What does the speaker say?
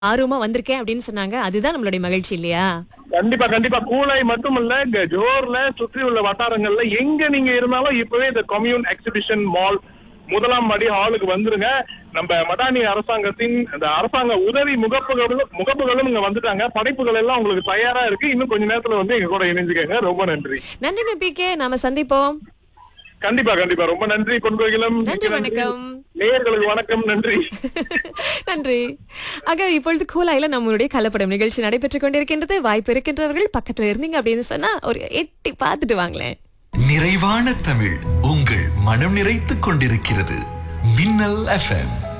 ஆர்வமா வந்திருக்கேன் அப்படின்னு சொன்னாங்க அதுதான் நம்மளுடைய மகிழ்ச்சி இல்லையா கண்டிப்பா கண்டிப்பா கூலாய் மட்டும் இல்ல இங்க ஜோர்ல சுற்றி உள்ள வட்டாரங்கள்ல எங்க நீங்க இருந்தாலும் இப்பவே இந்த கம்யூன் எக்ஸிபிஷன் மால் முதலாம் மடி ஹாலுக்கு வந்துருங்க நம்ம மடானி அரசாங்கத்தின் இந்த அரசாங்க உதவி முகப்புகளும் முகப்புகளும் இங்க வந்துட்டாங்க படைப்புகள் எல்லாம் உங்களுக்கு தயாரா இருக்கு இன்னும் கொஞ்ச நேரத்துல வந்து எங்க கூட இணைஞ்சுக்கங்க ரொம்ப நன்றி நன்றிங்க பி கே நாம சந்திப்போம் கண்டிப்பா கண்டிப்பா ரொம்ப நன்றி பொன்கோகிலம் நன்றி வணக்கம் நேயர்களுக்கு வணக்கம் நன்றி நன்றி ஆக இப்பொழுது கூலாயில நம்மளுடைய கலப்படம் நிகழ்ச்சி நடைபெற்றுக் கொண்டிருக்கின்றது வாய்ப்பு இருக்கின்றவர்கள் பக்கத்துல இருந்தீங்க அப்படின்னு சொன்னா ஒரு எட்டி பார்த்துட்டு வாங்களேன் நிறைவான தமிழ் உங்கள் மனம் நிறைத்துக் கொண்டிருக்கிறது மின்னல் எஃப்எம்